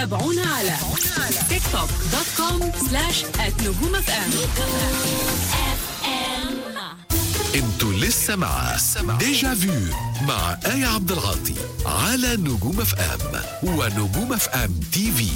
تابعونا على تيك توك دوت كوم سلاش نجوم اف ام انتوا لسه مع ديجا فيو مع آية عبد العاطي على نجوم اف ام ونجوم اف ام تي في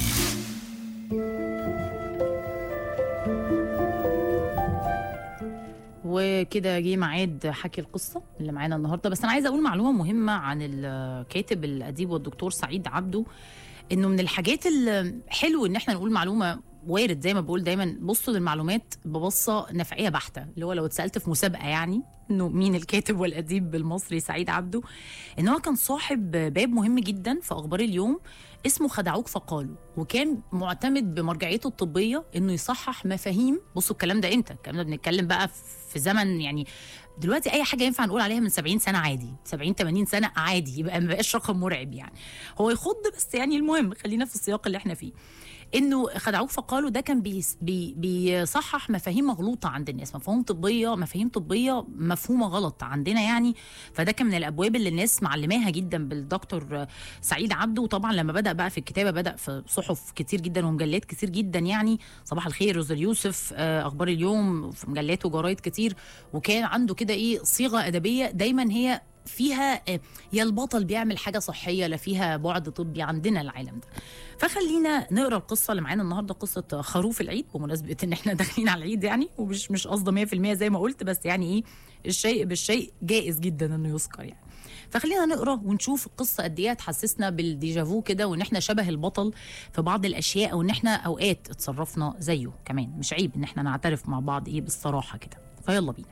وكده جه ميعاد حكي القصه اللي معانا النهارده بس انا عايزه اقول معلومه مهمه عن الكاتب الاديب والدكتور سعيد عبده انه من الحاجات الحلو ان احنا نقول معلومه وارد زي ما بقول دايما بصوا للمعلومات ببصه نفعيه بحته اللي هو لو اتسالت في مسابقه يعني انه مين الكاتب والاديب المصري سعيد عبده ان هو كان صاحب باب مهم جدا في اخبار اليوم اسمه خدعوك فقالوا وكان معتمد بمرجعيته الطبيه انه يصحح مفاهيم بصوا الكلام ده امتى الكلام ده بنتكلم بقى في زمن يعني دلوقتي اي حاجه ينفع نقول عليها من 70 سنه عادي 70 80 سنه عادي يبقى ما بقاش رقم مرعب يعني هو يخض بس يعني المهم خلينا في السياق اللي احنا فيه انه خدعوك فقالوا ده كان بيس بي بيصحح مفاهيم مغلوطه عند الناس مفاهيم طبيه مفاهيم طبيه مفهومه غلط عندنا يعني فده كان من الابواب اللي الناس معلماها جدا بالدكتور سعيد عبده وطبعا لما بدا بقى في الكتابه بدا في صحف كتير جدا ومجلات كتير جدا يعني صباح الخير روز اليوسف آه، اخبار اليوم في مجلات وجرايد كتير وكان عنده كده ايه صيغه ادبيه دايما هي فيها آه، يا البطل بيعمل حاجه صحيه لا فيها بعد طبي عندنا العالم ده فخلينا نقرا القصه اللي معانا النهارده قصه خروف العيد بمناسبه ان احنا داخلين على العيد يعني ومش مش قصده 100% زي ما قلت بس يعني ايه الشيء بالشيء جائز جدا انه يذكر يعني فخلينا نقرا ونشوف القصه قد ايه هتحسسنا بالديجافو كده وان احنا شبه البطل في بعض الاشياء او ان احنا اوقات اتصرفنا زيه كمان مش عيب ان احنا نعترف مع بعض ايه بالصراحه كده فيلا بينا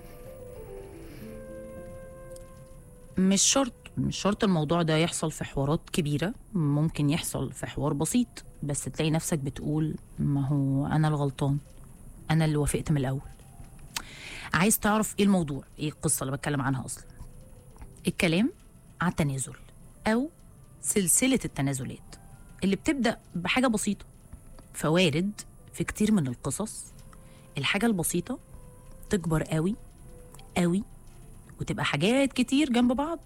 مش شرط مش شرط الموضوع ده يحصل في حوارات كبيرة ممكن يحصل في حوار بسيط بس تلاقي نفسك بتقول ما هو أنا الغلطان أنا اللي وافقت من الأول عايز تعرف إيه الموضوع إيه القصة اللي بتكلم عنها أصلا الكلام عن التنازل أو سلسلة التنازلات اللي بتبدأ بحاجة بسيطة فوارد في كتير من القصص الحاجة البسيطة تكبر قوي قوي وتبقى حاجات كتير جنب بعض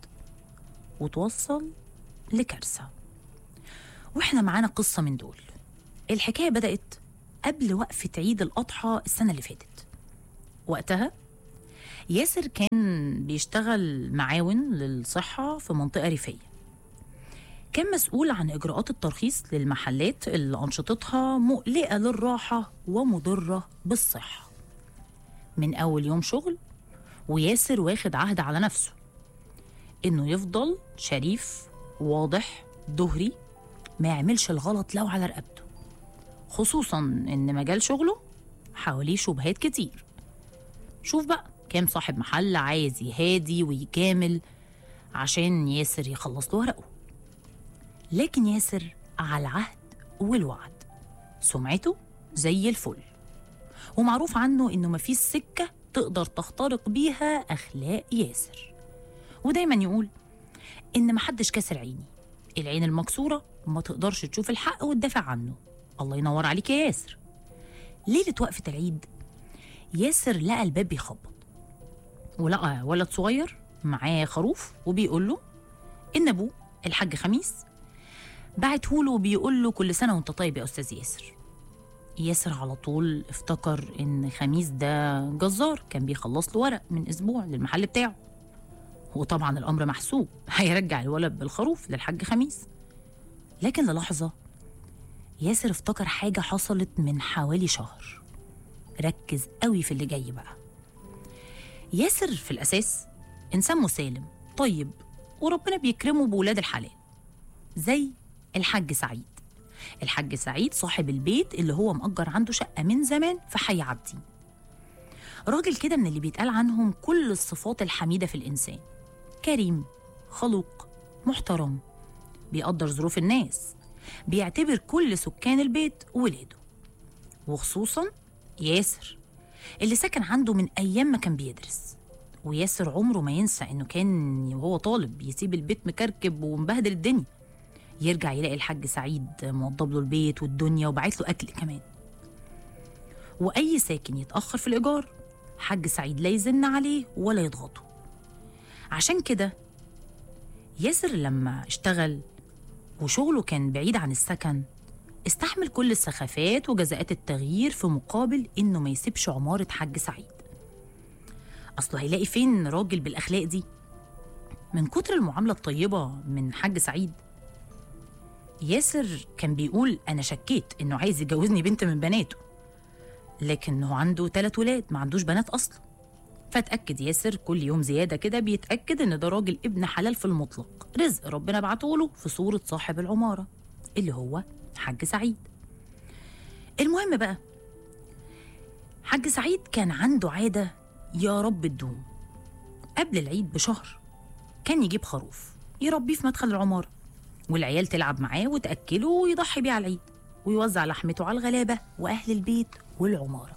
وتوصل لكارثة واحنا معانا قصة من دول الحكاية بدأت قبل وقفة عيد الأضحى السنة اللي فاتت وقتها ياسر كان بيشتغل معاون للصحة في منطقة ريفية كان مسؤول عن إجراءات الترخيص للمحلات اللي أنشطتها مقلقة للراحة ومضرة بالصحة من أول يوم شغل وياسر واخد عهد على نفسه انه يفضل شريف واضح دهري ما يعملش الغلط لو على رقبته خصوصا ان مجال شغله حواليه شبهات كتير شوف بقى كام صاحب محل عايز يهادي ويجامل عشان ياسر يخلص له ورقه لكن ياسر على العهد والوعد سمعته زي الفل ومعروف عنه انه مفيش سكه تقدر تخترق بيها اخلاق ياسر ودايما يقول ان محدش كسر عيني العين المكسوره ما تقدرش تشوف الحق وتدافع عنه الله ينور عليك يا ياسر ليله وقفه العيد ياسر لقى الباب بيخبط ولقى ولد صغير معاه خروف وبيقول له ان ابوه الحاج خميس بعتهوله وبيقول له كل سنه وانت طيب يا استاذ ياسر ياسر على طول افتكر ان خميس ده جزار كان بيخلص له ورق من اسبوع للمحل بتاعه وطبعا الامر محسوب هيرجع الولد بالخروف للحاج خميس لكن للحظه ياسر افتكر حاجه حصلت من حوالي شهر ركز قوي في اللي جاي بقى ياسر في الاساس انسان مسالم طيب وربنا بيكرمه بولاد الحلال زي الحاج سعيد الحاج سعيد صاحب البيت اللي هو مأجر عنده شقة من زمان في حي عابدين راجل كده من اللي بيتقال عنهم كل الصفات الحميدة في الإنسان كريم خلوق محترم بيقدر ظروف الناس بيعتبر كل سكان البيت ولاده وخصوصا ياسر اللي سكن عنده من أيام ما كان بيدرس وياسر عمره ما ينسى إنه كان وهو طالب يسيب البيت مكركب ومبهدل الدنيا يرجع يلاقي الحاج سعيد موضب له البيت والدنيا وبعت له اكل كمان واي ساكن يتاخر في الايجار حاج سعيد لا يزن عليه ولا يضغطه عشان كده ياسر لما اشتغل وشغله كان بعيد عن السكن استحمل كل السخافات وجزاءات التغيير في مقابل إنه ما يسيبش عمارة حاج سعيد أصله هيلاقي فين راجل بالأخلاق دي من كتر المعاملة الطيبة من حاج سعيد ياسر كان بيقول أنا شكيت إنه عايز يجوزني بنت من بناته لكنه عنده ثلاث ولاد ما عندوش بنات أصلا فاتأكد ياسر كل يوم زيادة كده بيتأكد إن ده راجل ابن حلال في المطلق رزق ربنا بعتهوله في صورة صاحب العمارة اللي هو حاج سعيد المهم بقى حاج سعيد كان عنده عادة يا رب تدوم قبل العيد بشهر كان يجيب خروف يربيه في مدخل العمارة والعيال تلعب معاه وتأكله ويضحي بيه على العيد ويوزع لحمته على الغلابة وأهل البيت والعمارة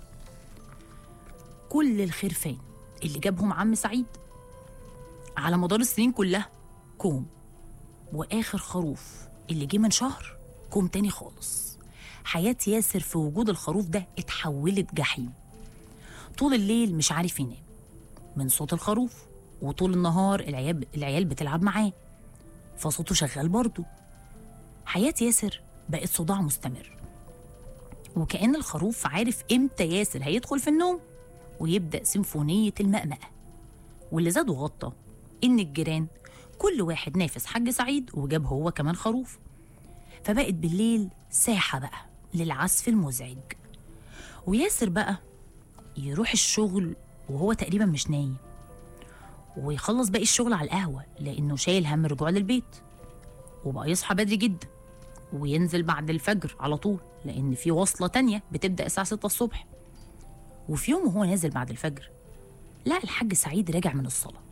كل الخرفان اللي جابهم عم سعيد على مدار السنين كلها كوم وآخر خروف اللي جه من شهر كوم تاني خالص حياة ياسر في وجود الخروف ده اتحولت جحيم طول الليل مش عارف ينام من صوت الخروف وطول النهار العيال العيال بتلعب معاه فصوته شغال برضه حياة ياسر بقت صداع مستمر وكأن الخروف عارف امتى ياسر هيدخل في النوم ويبدأ سيمفونية المأمأة واللي زاد وغطى إن الجيران كل واحد نافس حاج سعيد وجاب هو كمان خروف فبقت بالليل ساحة بقى للعزف المزعج وياسر بقى يروح الشغل وهو تقريبا مش نايم ويخلص باقي الشغل على القهوة لأنه شايل هم رجوع للبيت وبقى يصحى بدري جدا وينزل بعد الفجر على طول لأن في وصلة تانية بتبدأ الساعة 6 الصبح وفي يوم وهو نازل بعد الفجر لقى الحاج سعيد راجع من الصلاة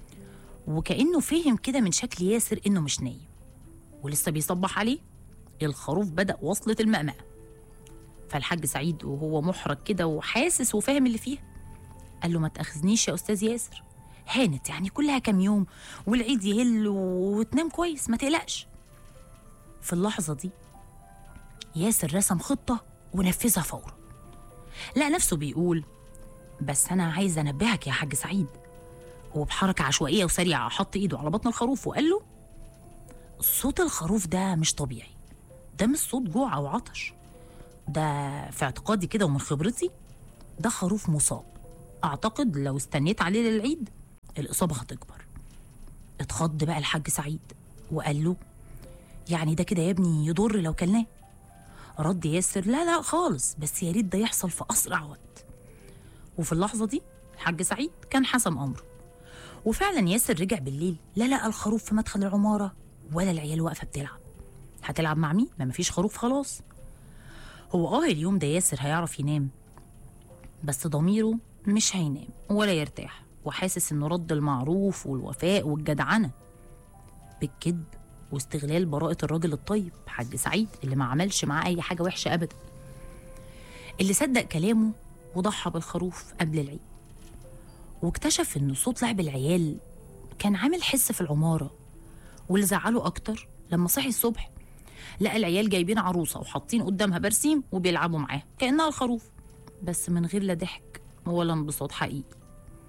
وكأنه فهم كده من شكل ياسر إنه مش نايم ولسه بيصبح عليه الخروف بدأ وصلة المأمأة فالحاج سعيد وهو محرج كده وحاسس وفاهم اللي فيها قال له ما تأخذنيش يا أستاذ ياسر هانت يعني كلها كام يوم والعيد يهل وتنام كويس ما تقلقش في اللحظة دي ياسر رسم خطة ونفذها فورا لقى نفسه بيقول بس أنا عايز أنبهك يا حاج سعيد وبحركة عشوائية وسريعة حط إيده على بطن الخروف وقال له صوت الخروف ده مش طبيعي ده مش صوت جوع أو عطش ده في اعتقادي كده ومن خبرتي ده خروف مصاب أعتقد لو استنيت عليه للعيد الإصابة هتكبر اتخض بقى الحاج سعيد وقال له يعني ده كده يا ابني يضر لو كلناه رد ياسر لا لا خالص بس يا ريت ده يحصل في أسرع وقت وفي اللحظة دي الحاج سعيد كان حسم أمره وفعلا ياسر رجع بالليل لا لقى الخروف في مدخل العمارة ولا العيال واقفة بتلعب هتلعب مع مين؟ ما مفيش خروف خلاص هو اه اليوم ده ياسر هيعرف ينام بس ضميره مش هينام ولا يرتاح وحاسس انه رد المعروف والوفاء والجدعنة بالكذب واستغلال براءة الراجل الطيب حاج سعيد اللي ما عملش معاه أي حاجة وحشة أبدا اللي صدق كلامه وضحى بالخروف قبل العيد واكتشف إن صوت لعب العيال كان عامل حس في العمارة واللي زعله أكتر لما صحي الصبح لقى العيال جايبين عروسة وحاطين قدامها برسيم وبيلعبوا معاها كأنها الخروف بس من غير لا ضحك ولا انبساط حقيقي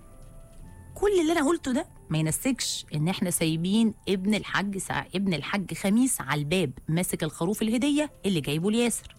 كل اللي انا قلته ده ما ينسكش ان احنا سايبين ابن الحاج سع... ابن الحاج خميس على الباب ماسك الخروف الهديه اللي جايبه لياسر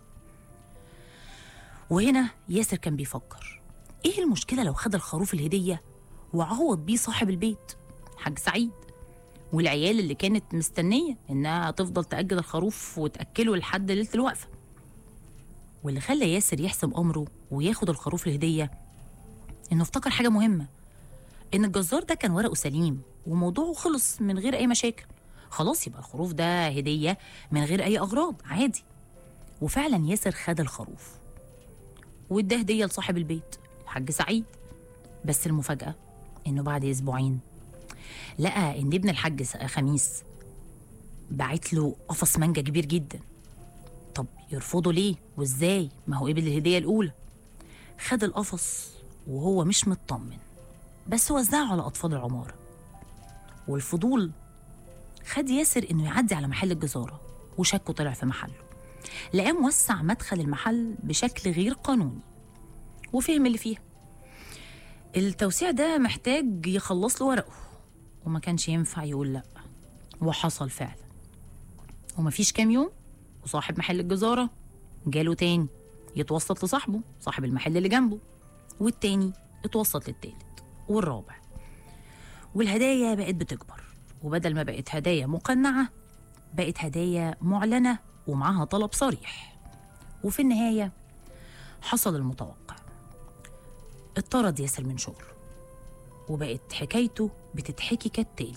وهنا ياسر كان بيفكر ايه المشكله لو خد الخروف الهديه وعوض بيه صاحب البيت حاج سعيد والعيال اللي كانت مستنيه انها تفضل تاجل الخروف وتاكله لحد ليله الوقفه واللي خلى ياسر يحسم امره وياخد الخروف الهديه انه افتكر حاجه مهمه ان الجزار ده كان ورقه سليم وموضوعه خلص من غير اي مشاكل خلاص يبقى الخروف ده هديه من غير اي اغراض عادي وفعلا ياسر خد الخروف واداه هديه لصاحب البيت الحاج سعيد بس المفاجاه انه بعد اسبوعين لقى ان ابن الحاج س- خميس بعت له قفص مانجا كبير جدا طب يرفضه ليه وازاي ما هو قبل الهديه الاولى خد القفص وهو مش مطمن بس وزعه على أطفال العمارة والفضول خد ياسر إنه يعدي على محل الجزارة وشكه طلع في محله لقاه موسع مدخل المحل بشكل غير قانوني وفهم اللي فيها التوسيع ده محتاج يخلص له ورقه وما كانش ينفع يقول لأ وحصل فعلا ومفيش كام يوم وصاحب محل الجزارة جاله تاني يتوسط لصاحبه صاحب المحل اللي جنبه والتاني اتوسط للتالت والرابع والهدايا بقت بتكبر وبدل ما بقت هدايا مقنعة بقت هدايا معلنة ومعاها طلب صريح وفي النهاية حصل المتوقع اتطرد ياسر من شغله وبقت حكايته بتتحكي كالتالي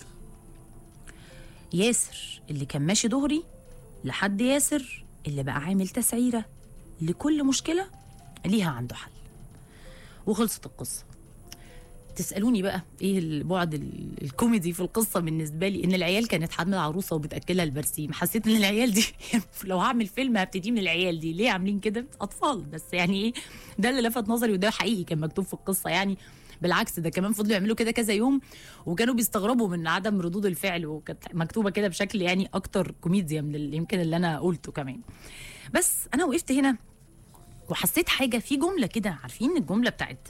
ياسر اللي كان ماشي دغري لحد ياسر اللي بقى عامل تسعيرة لكل مشكلة ليها عنده حل وخلصت القصة تسألوني بقى ايه البعد ال- الكوميدي في القصة بالنسبة لي ان العيال كانت حاملة عروسة وبتأكلها البرسيم حسيت ان العيال دي لو هعمل فيلم هبتدي من العيال دي ليه عاملين كده اطفال بس يعني ايه ده اللي لفت نظري وده حقيقي كان مكتوب في القصة يعني بالعكس ده كمان فضلوا يعملوا كده كذا يوم وكانوا بيستغربوا من عدم ردود الفعل وكانت مكتوبة كده بشكل يعني اكتر كوميديا من اللي يمكن اللي انا قلته كمان بس انا وقفت هنا وحسيت حاجة في جملة كده عارفين الجملة بتاعت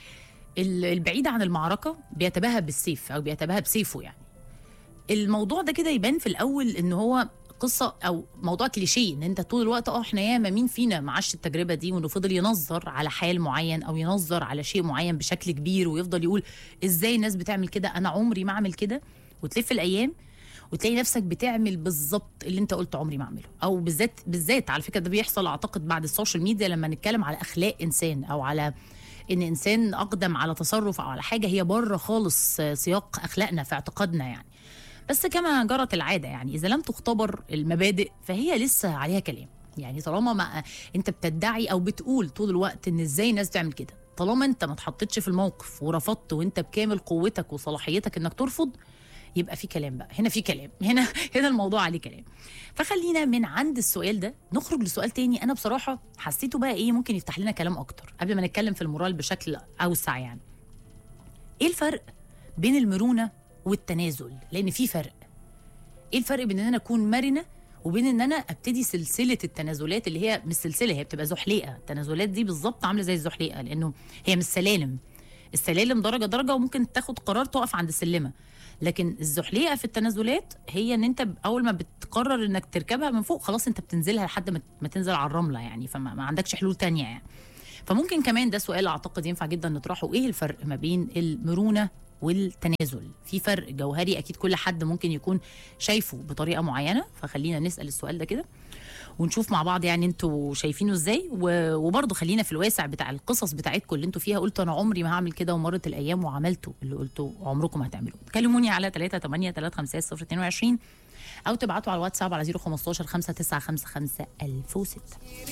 ال- البعيد عن المعركة بيتباهى بالسيف أو بيتباهى بسيفه يعني الموضوع ده كده يبان في الأول إن هو قصة أو موضوع كليشيه إن أنت طول الوقت أه إحنا ياما مين فينا معاش التجربة دي وإنه فضل ينظر على حال معين أو ينظر على شيء معين بشكل كبير ويفضل يقول إزاي الناس بتعمل كده أنا عمري ما أعمل كده وتلف الأيام وتلاقي نفسك بتعمل بالظبط اللي انت قلت عمري ما اعمله او بالذات بالذات على فكره ده بيحصل اعتقد بعد السوشيال ميديا لما نتكلم على اخلاق انسان او على ان انسان اقدم على تصرف او على حاجه هي بره خالص سياق اخلاقنا في اعتقادنا يعني بس كما جرت العاده يعني اذا لم تختبر المبادئ فهي لسه عليها كلام يعني طالما ما انت بتدعي او بتقول طول الوقت ان ازاي الناس بتعمل كده طالما انت ما اتحطيتش في الموقف ورفضت وانت بكامل قوتك وصلاحيتك انك ترفض يبقى في كلام بقى هنا في كلام هنا هنا الموضوع عليه كلام فخلينا من عند السؤال ده نخرج لسؤال تاني انا بصراحه حسيته بقى ايه ممكن يفتح لنا كلام اكتر قبل ما نتكلم في المورال بشكل اوسع يعني ايه الفرق بين المرونه والتنازل لان في فرق ايه الفرق بين ان انا اكون مرنه وبين ان انا ابتدي سلسله التنازلات اللي هي مش سلسله هي بتبقى زحليقه التنازلات دي بالظبط عامله زي الزحليقه لانه هي مش سلالم السلالم درجه درجه وممكن تاخد قرار تقف عند السلمه لكن الزحليقه في التنازلات هي ان انت اول ما بتقرر انك تركبها من فوق خلاص انت بتنزلها لحد ما ما تنزل على الرمله يعني فما ما عندكش حلول تانية يعني فممكن كمان ده سؤال اعتقد ينفع جدا نطرحه ايه الفرق ما بين المرونه والتنازل في فرق جوهري اكيد كل حد ممكن يكون شايفه بطريقه معينه فخلينا نسال السؤال ده كده ونشوف مع بعض يعني انتوا شايفينه ازاي و- وبرضه خلينا في الواسع بتاع القصص بتاعتكم اللي انتوا فيها قلتوا انا عمري ما هعمل كده ومرت الايام وعملته اللي قلتوا عمركم ما هتعملوه كلموني على 3 8 3 5 0 22 او تبعتوا على الواتساب على 015 595 1006